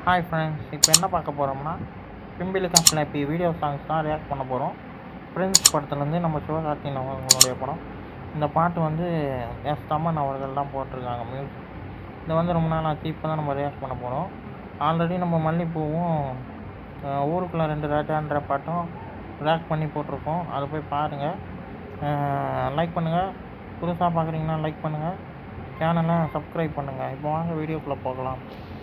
Hi friends இப்போ என்ன பார்க்க போகிறோம்னா பிம்பிலிக்கம் ஸ்லாப்பி வீடியோ சாங்ஸ் தான் ரியாக்ட் பண்ண போகிறோம் பிரின்ஸ் படத்துலேருந்து நம்ம சிவகார்த்திகேயன் அவங்களுடைய படம் இந்த பாட்டு வந்து எஸ் தமன் அவர்கள் தான் போட்டிருக்காங்க மியூசிக் இது வந்து ரொம்ப நாள் ஆச்சு இப்போ தான் நம்ம ரியாக்ட் பண்ண போகிறோம் ஆல்ரெடி நம்ம மல்லிப்பூவும் அஹ், ஊருக்குள்ள ரெண்டு ராஜான்ற பாட்டும் ரியாக்ட் பண்ணி போட்டிருக்கோம் அதை போய் பாருங்கள் லைக் பண்ணுங்கள் புதுசாக பார்க்குறீங்கன்னா லைக் பண்ணுங்கள் சேனலை சப்ஸ்கிரைப் பண்ணுங்கள் இப்போ வாங்க வீடியோக்குள்ளே போகலாம்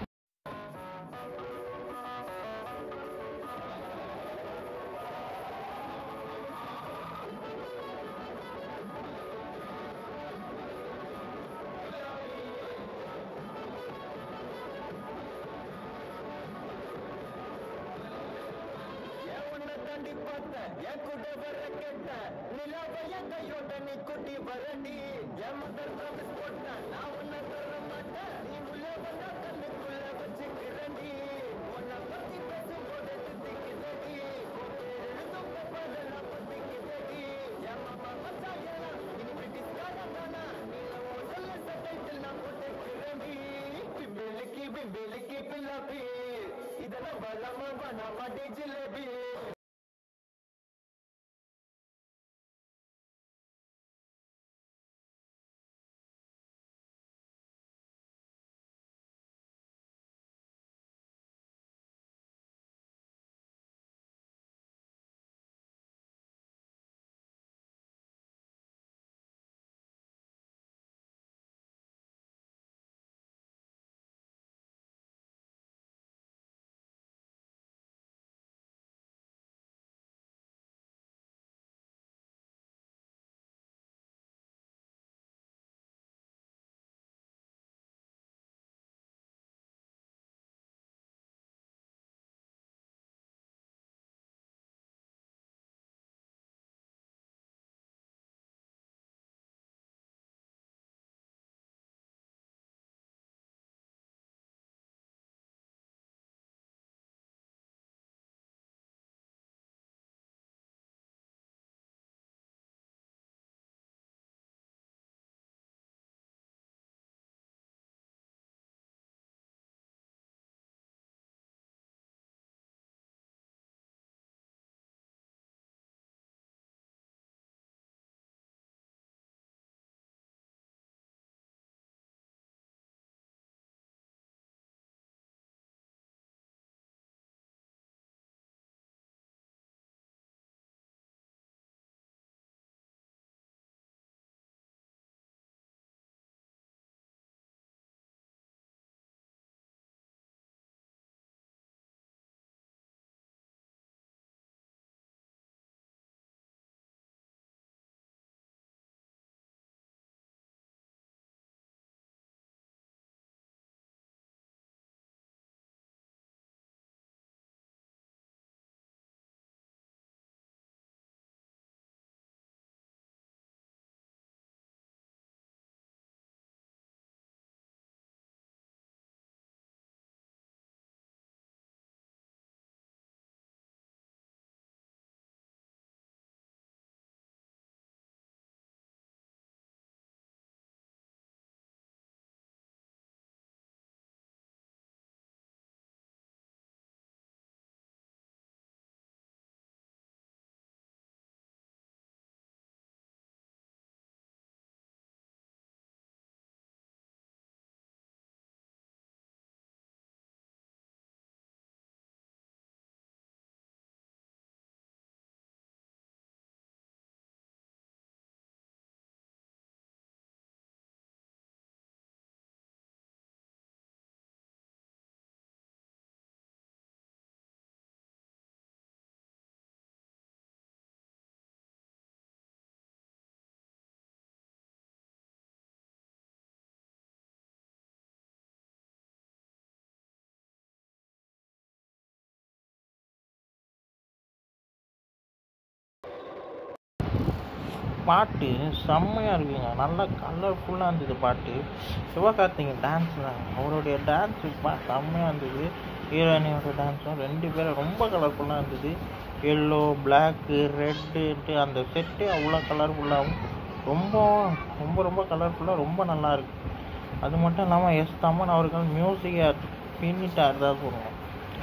என் உன்னை தாண்டி பார்த்தேன், என் கூட வர கேட்டேன். நிலாவை என் கையோட நீ கூட்டி வரடி. என் மதர் promise போட்டேன், நான் உன்னை தர மாட்டேன். நீ உள்ளே வந்தா கண்ணுக்குள்ள வச்சுக்கிறேன்டி. உன்னை பத்தி பேசும்போது தித்திக்குதடி. உன் பேர் எழுதும் பேப்பர்லாம் பத்திக்குதடி. என் மாமா மச்சான் எல்லாம் இனி பிரிட்டிஷ்காரன் தானா? நீல உன் சொல்ல சட்டையில் நான் போட்டுக்கிறேன்டி. பிம்பிளிக்கி பிம்பிளிக்கி பில்லாப்பி. இதெல்லாம் பலமா பண்ணாமா டி ஜிலேபி பாட்டு செம்மையாக இருக்குங்க நல்லா கலர்ஃபுல்லாக இருந்தது பாட்டு சிவகார்த்திகேயன் டான்ஸ் தான் அவருடைய டான்ஸ் பா செம்மையாக இருந்தது ஹீரோயினியோட டான்ஸும் ரெண்டு பேரும் ரொம்ப கலர்ஃபுல்லாக இருந்தது எல்லோ பிளாக்கு ரெட்டுன்ட்டு அந்த செட்டே அவ்வளோ கலர்ஃபுல்லாகவும் ரொம்ப ரொம்ப ரொம்ப கலர்ஃபுல்லாக ரொம்ப நல்லா இருக்கு அது மட்டும் இல்லாமல் எஸ் தமன் அவர்கள் மியூசிக்கை பின்னிட்டார் தான் சொல்லுவோம்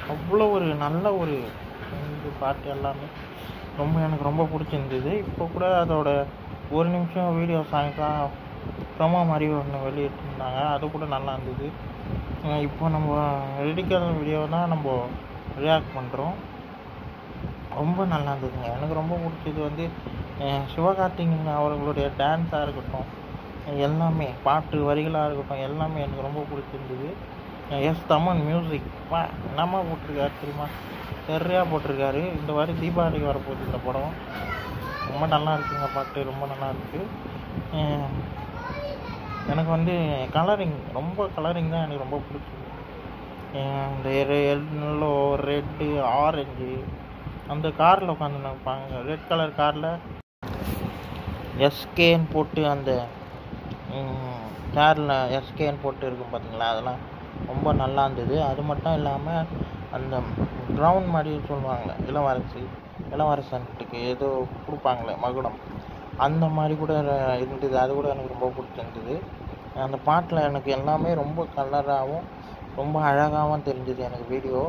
அவ்வளோ ஒரு நல்ல ஒரு இந்த பாட்டு எல்லாமே ரொம்ப எனக்கு ரொம்ப பிடிச்சிருந்தது இப்போ கூட அதோட ஒரு நிமிஷம் வீடியோ சாங்ஸாக ப்ரொமோ மாதிரி ஒன்று வெளியிட்டிருந்தாங்க அது கூட நல்லா இருந்தது அஹ் இப்போ நம்ம ரெடிக்கல் வீடியோ தான் நம்ம ரியாக்ட் பண்ணுறோம் ரொம்ப நல்லா இருந்ததுங்க எனக்கு ரொம்ப பிடிச்சது வந்து அஹ் சிவகார்த்திகேயன் அவர்களுடைய டான்ஸாக இருக்கட்டும் எல்லாமே பாட்டு வரிகளாக இருக்கட்டும் எல்லாமே எனக்கு ரொம்ப பிடிச்சிருந்தது எஸ் தமன் மியூசிக் வா என்னம்மா போட்டிருக்காரு தெரியுமா சரியாக போட்டிருக்காரு இந்த வாரி தீபாவளிக்கு வரப்போகுது இந்த படம் ரொம்ப நல்லா இருக்குங்க பாட்டு ரொம்ப நல்லா இருக்கு அஹ் எனக்கு வந்து கலரிங் ரொம்ப கலரிங் தான் எனக்கு ரொம்ப பிடிச்சது அஹ் இந்த எல்லோ ரெட்டு ஆரஞ்சு அந்த காரில் உட்காந்து நிற்பாங்க ரெட் கலர் காரில் எஸ்கேன்னு போட்டு அந்த காரில் எஸ்கேன்னு போட்டு இருக்கும் பார்த்தீங்களா அதெல்லாம் ரொம்ப நல்லா இருந்தது அது மட்டும் இல்லாமல் அந்த க்ரௌண்ட் மாதிரி சொல்லுவாங்க இளவரசி இளவரசன்ட்டுக்கு ஏதோ கொடுப்பாங்களே மகுடம் அந்த மாதிரி கூட இருந்தது அது கூட எனக்கு ரொம்ப பிடிச்சிருந்தது அந்த பாட்டில் எனக்கு எல்லாமே ரொம்ப கலராகவும் ரொம்ப அழகாகவும் தெரிஞ்சது எனக்கு வீடியோ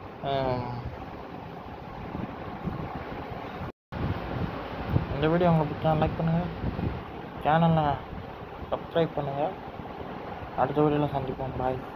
இந்த வீடியோ உங்களுக்கு பிடிச்சா லைக் பண்ணுங்கள் சேனலை சப்ஸ்கிரைப் பண்ணுங்கள் அடுத்த வீடியோவில் சந்திப்போம் பாய்